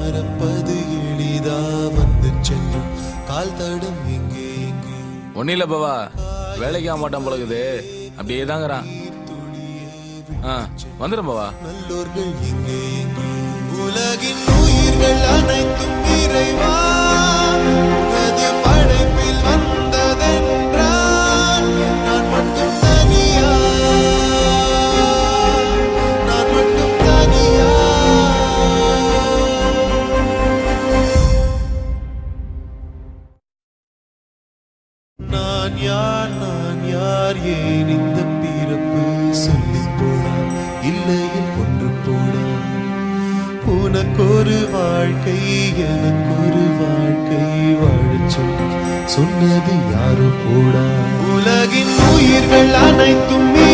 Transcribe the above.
மறப்பது எளிதா வந்து சென்றும் கால் தடம் எங்கே எங்கே ஒன்னும் இல்ல பாவா வேலைக்கு ஆக மாட்டான் பழகுது அப்படியே தாங்கிறான் ஆ வந்துடும் பாவா நல்லோர்கள் எங்கே எங்கே உலகின் உயிர்கள் அனைத்தும் இறைவா உனது படைப்பில் வந்ததென்றால் நான் மட்டும் தனியா நான் மட்டும் தனியா நான் யார் நான் யார் ஏன் இந்த பிறப்பு சொல்லி போடா இல்லையில் கொன்று போடா உனக்கொரு வாழ்க்கை எனக்கொரு வாழ்க்கை வாழச் சொல்லி சொன்னது யாரோ போடா உலகின் உயிர்கள் அனைத்தும்